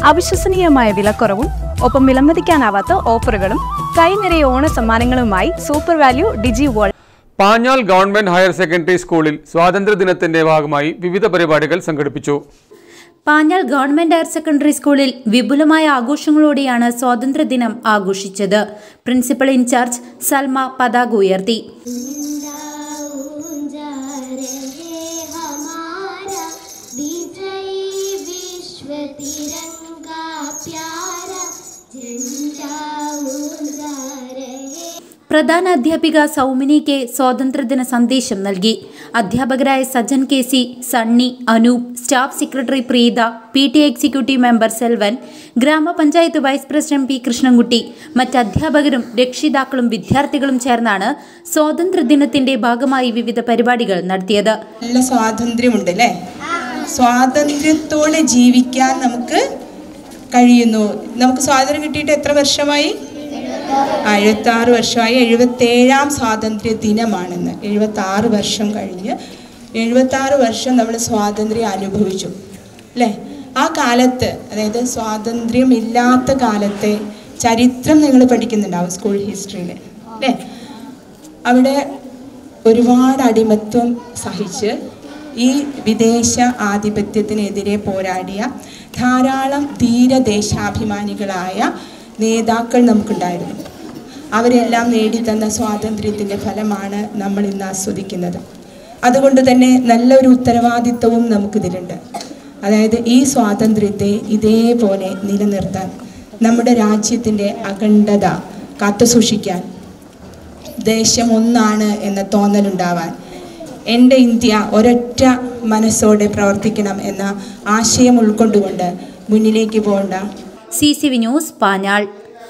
അവിശ്വസനീയമായ വിലക്കുറവും ഒപ്പം വിലമതിക്കാനാവാത്ത ഓഫറുകളും കൈനിറയ ഓണ സമ്മാനങ്ങളുമായി super value digi world Panjal government higher secondary സ്കൂളിൽ സ്വാതന്ത്ര്യദിനത്തിന്റെ ഭാഗമായി വിവിധ പരിപാടികൾ സംഘടിപ്പിച്ചു പാഞ്ഞാൽ ഗവൺമെന്റ് ഹയർ സെക്കൻഡറി സ്കൂളിൽ വിപുലമായ ആഘോഷങ്ങളോടെയാണ് സ്വാതന്ത്ര്യദിനം ആഘോഷിച്ചത് പ്രിൻസിപ്പൽ ഇൻചാർജ് സൽമ പതാക ഉയർത്തി ऊंचा रहे हमारा विजयी विश्व तिरंगा प्यारा झंडा ऊंचा रहे പ്രധാന അധ്യാപിക സൗമിനി കെ സ്വാതന്ത്ര്യദിന സന്ദേശം നൽകി അധ്യാപകരായ Sajjan K C Sunny Anoop staff secretary Preetha P T executive member Selvan ഗ്രാമപഞ്ചായത്ത് വൈസ് പ്രസിഡന്റ് പി കൃഷ്ണൻകുട്ടി മറ്റ് അധ്യാപകരും രക്ഷിതാക്കളും വിദ്യാർത്ഥികളും ചേർന്നാണ് സ്വാതന്ത്ര്യദിനത്തിന്റെ ഭാഗമായി വിവിധ പരിപാടികൾ നടത്തിയത് നല്ല സ്വാതന്ത്ര്യമുണ്ട് അല്ലേ സ്വാതന്ത്ര്യത്തോടെ ജീവിക്കാൻ നമുക്ക് കഴിയുന്നു നമുക്ക് സ്വാതന്ത്ര്യം കിട്ടിയിട്ട് എത്ര വർഷമായി ആ എഴുപത്താറ് വർഷമായി എഴുപത്തേഴാം സ്വാതന്ത്ര്യ ദിനമാണെന്ന് എഴുപത്താറ് വർഷം കഴിഞ്ഞ് എഴുപത്താറ് വർഷം നമ്മൾ സ്വാതന്ത്ര്യം അനുഭവിച്ചു അല്ലേ ആ കാലത്ത് അതായത് സ്വാതന്ത്ര്യമില്ലാത്ത കാലത്തെ ചരിത്രം നിങ്ങൾ പഠിക്കുന്നുണ്ടാവും സ്കൂൾ ഹിസ്റ്ററിയിൽ അല്ലേ അവിടെ ഒരുപാട് അടിമത്വം സഹിച്ച് ഈ വിദേശ ആധിപത്യത്തിനെതിരെ പോരാടിയ ധാരാളം ധീരദേശാഭിമാനികളായ നേതാക്കൾ നമുക്കുണ്ടായിരുന്നു അവരെല്ലാം നേടിത്തന്ന സ്വാതന്ത്ര്യത്തിൻ്റെ ഫലമാണ് നമ്മൾ ഇന്ന് ആസ്വദിക്കുന്നത് അതുകൊണ്ട് തന്നെ നല്ലൊരു ഉത്തരവാദിത്വവും നമുക്കിതിലുണ്ട് അതായത് ഈ സ്വാതന്ത്ര്യത്തെ ഇതേപോലെ നിലനിർത്താൻ നമ്മുടെ രാജ്യത്തിൻ്റെ അഖണ്ഡത കാത്തുസൂക്ഷിക്കാൻ ദേശം ഒന്നാണ് എന്ന തോന്നലുണ്ടാവാൻ എൻ്റെ ഇന്ത്യ ഒരൊറ്റ മനസ്സോടെ പ്രവർത്തിക്കണം എന്ന ആശയം ഉൾക്കൊണ്ടുകൊണ്ട് മുന്നിലേക്ക് പോകേണ്ട C C V news Panjal